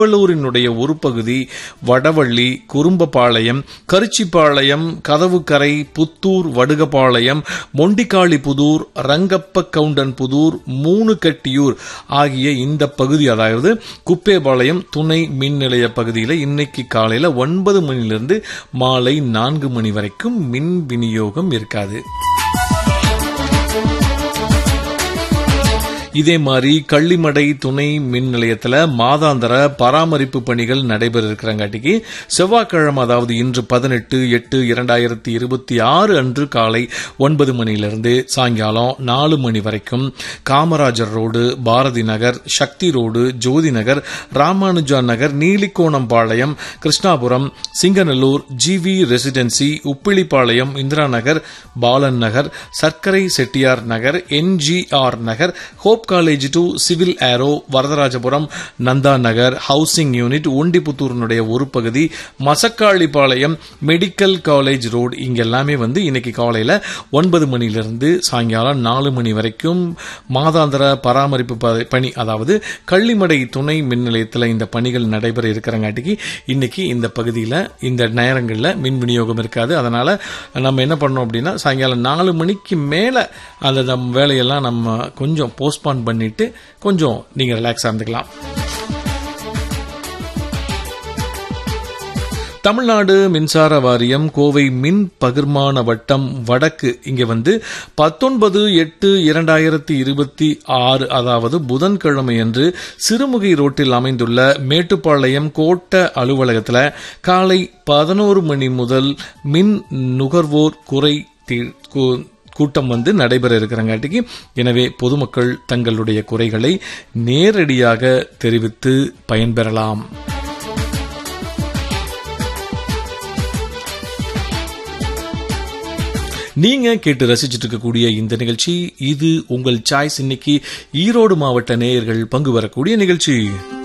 திருவள்ளூரினுடைய ஒரு பகுதி வடவள்ளி குறும்பபாளையம் கரிச்சிப்பாளையம் கதவுக்கரை புத்தூர் வடுகபாளையம் மொண்டிக்காளிபுதூர் ரங்கப்ப கவுண்டன் புதூர் மூணு கட்டியூர் ஆகிய இந்த பகுதி அதாவது குப்பேபாளையம் துணை மின் நிலைய பகுதியில் இன்னைக்கு காலையில் ஒன்பது மணிலிருந்து மாலை நான்கு மணி வரைக்கும் மின் விநியோகம் இருக்காது இதே மாதிரி கள்ளிமடை துணை மின் நிலையத்தில் மாதாந்திர பராமரிப்பு பணிகள் நடைபெற இருக்கிறங்காட்டிக்கு செவ்வாய்க்கிழமை அதாவது இன்று பதினெட்டு எட்டு இரண்டாயிரத்தி இருபத்தி ஆறு அன்று காலை ஒன்பது மணியிலிருந்து சாயங்காலம் நாலு மணி வரைக்கும் Kamarajar road Bharathi Nagar Sakthi road Jothi Nagar Ramanuja Nagar Neelikonampalayam Krishnapuram Singanallur GV residency Uppilipalayam Indira Nagar Balan Nagar Sakkarai Chettiar Nagar NGR Nagar hope college to civil aero Varadharajapuram Nandha Nagar housing unit ஒண்டிபுத்தூரினுடைய ஒரு பகுதி மசக்காளிப்பாளையம் மெடிக்கல் காலேஜ் ரோடு இங்க எல்லாமே வந்து இன்னைக்கு காலையில ஒன்பது மணிலிருந்து சாயங்காலம் நாலு மணி வரைக்கும் மாதாந்திர பராமரிப்பு ப- பணி அதாவது கள்ளிமடை துணை மின் நிலையத்தில் இந்த பணிகள் நடைபெற இருக்கிறங்காட்டிக்கு இன்னைக்கு இந்த பகுதியில் இந்த நேரங்களில் மின் விநியோகம் இருக்காது அதனால நம்ம என்ன பண்ணோம் அப்படின்னா சாயங்காலம் நாலு மணிக்கு மேலே அந்த நம் வேலையெல்லாம் நம்ம கொஞ்சம் போஸ்ட்பான் பண்ணிட்டு கொஞ்சம் நீங்கள் ரிலாக்ஸாக இருந்துக்கலாம் தமிழ்நாடு மின்சார வாரியம் கோவை மின் பகிர்மான வட்டம் வடக்கு இங்க வந்து பத்தொன்பது எட்டு இரண்டாயிரத்தி இருபத்தி ஆறு அதாவது புதன்கிழமை அன்று சிறுமுகை ரோட்டில் அமைந்துள்ள மேட்டுப்பாளையம் கோட்ட அலுவலகத்தில் காலை பதினோரு மணி முதல் மின் நுகர்வோர் குறை தீ- கு- கூட்டம் வந்து நடைபெற இருக்கிறங்காட்டிக்கு எனவே பொதுமக்கள் தங்களுடைய குறைகளை நேரடியாக தெரிவித்து பயன்பெறலாம் நீங்க கேட்டு ரசிச்சிட்டு இருக்கக்கூடிய இந்த நிகழ்ச்சி இது உங்கள் சாய்ஸ் இன்னைக்கு ஈரோடு மாவட்ட நேயர்கள் பங்கு வரக்கூடிய நிகழ்ச்சி